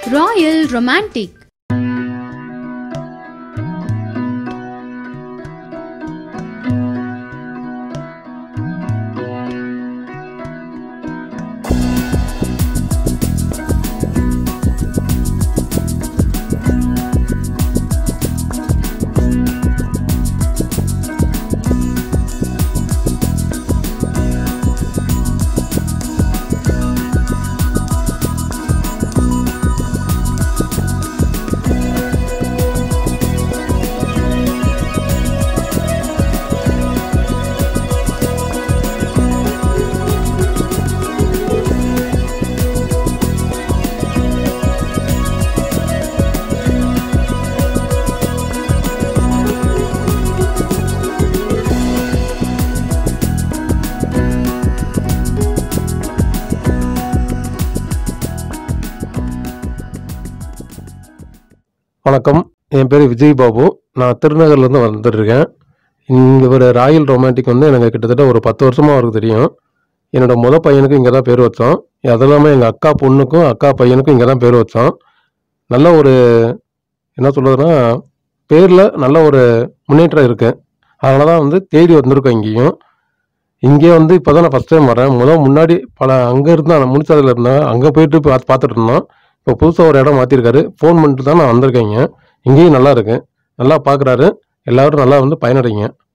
Royal romantic வணக்கம் என் பேர் விஜய் பாபு நான் திருநகர்லேருந்து வந்துட்டுருக்கேன் இங்கே ஒரு ராயல் ரொமான்டிக் வந்து எனக்கு கிட்டத்தட்ட ஒரு பத்து வருஷமாக அவருக்கு தெரியும் என்னோட முத பையனுக்கும் இங்கே தான் பேர் வச்சோம் அது இல்லாமல் எங்கள் அக்கா பொண்ணுக்கும் அக்கா பையனுக்கும் இங்கே தான் பேர் வச்சோம் நல்ல ஒரு என்ன சொல்கிறதுனா பேரில் நல்ல ஒரு முன்னேற்றம் இருக்குது அதனால தான் வந்து தேடி வந்திருக்கோம் இங்கேயும் இங்கே வந்து இப்போ தான் நான் ஃபஸ்ட் டைம் வரேன் முதல் முன்னாடி பல அங்கே இருந்தால் முடிச்சதில் இருந்தேன் அங்கே போயிட்டு பார்த்து பார்த்துட்டு இருந்தோம் இப்போ புதுசாக ஒரு இடம் மாற்றிருக்காரு ஃபோன் பண்ணிட்டு தான் நான் வந்திருக்கேங்க இங்கேயும் நல்லா இருக்கு நல்லா பார்க்குறாரு எல்லாரும் நல்லா வந்து பயனடைங்க